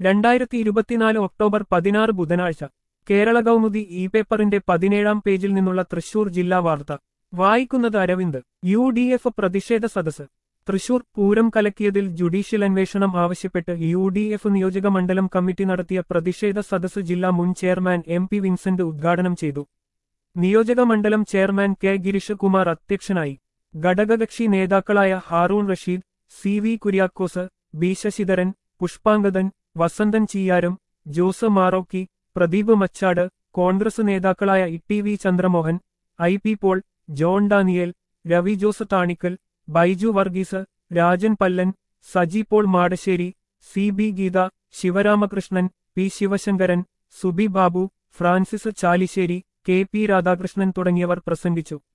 രണ്ടായിരത്തി ഇരുപത്തിനാല് ഒക്ടോബർ പതിനാറ് ബുധനാഴ്ച കേരള കൗമുദി ഇ പേപ്പറിന്റെ പതിനേഴാം പേജിൽ നിന്നുള്ള തൃശൂർ ജില്ലാ വാർത്ത വായിക്കുന്നത് അരവിന്ദ് യു ഡി എഫ് പ്രതിഷേധ സദസ് തൃശൂർ പൂരം കലക്കിയതിൽ ജുഡീഷ്യൽ അന്വേഷണം ആവശ്യപ്പെട്ട് യു ഡി എഫ് നിയോജക മണ്ഡലം കമ്മിറ്റി നടത്തിയ പ്രതിഷേധ സദസ് ജില്ലാ മുൻ ചെയർമാൻ എം പി വിൻസെന്റ് ഉദ്ഘാടനം ചെയ്തു നിയോജക മണ്ഡലം ചെയർമാൻ കെ ഗിരീഷ് കുമാർ അധ്യക്ഷനായി ഘടകകക്ഷി നേതാക്കളായ Haroon Rasheed C V Kuriakose B Sasidharan Pushpangadan Vasanthan Cheeyaram Jose Marokki Pradeep Machad Congress നേതാക്കളായ E T V Chandramohan I P Paul John Daniel Ravi Jose Thanikkal Baiju Varghese Rajan Pallan Saji Paul Madassery C B Geetha Sivaramakrishnan P Sivasankaran Subi Babu Francis Chalissery K P Radhakrishnan തുടങ്ങിയവർ പ്രസംഗിച്ചു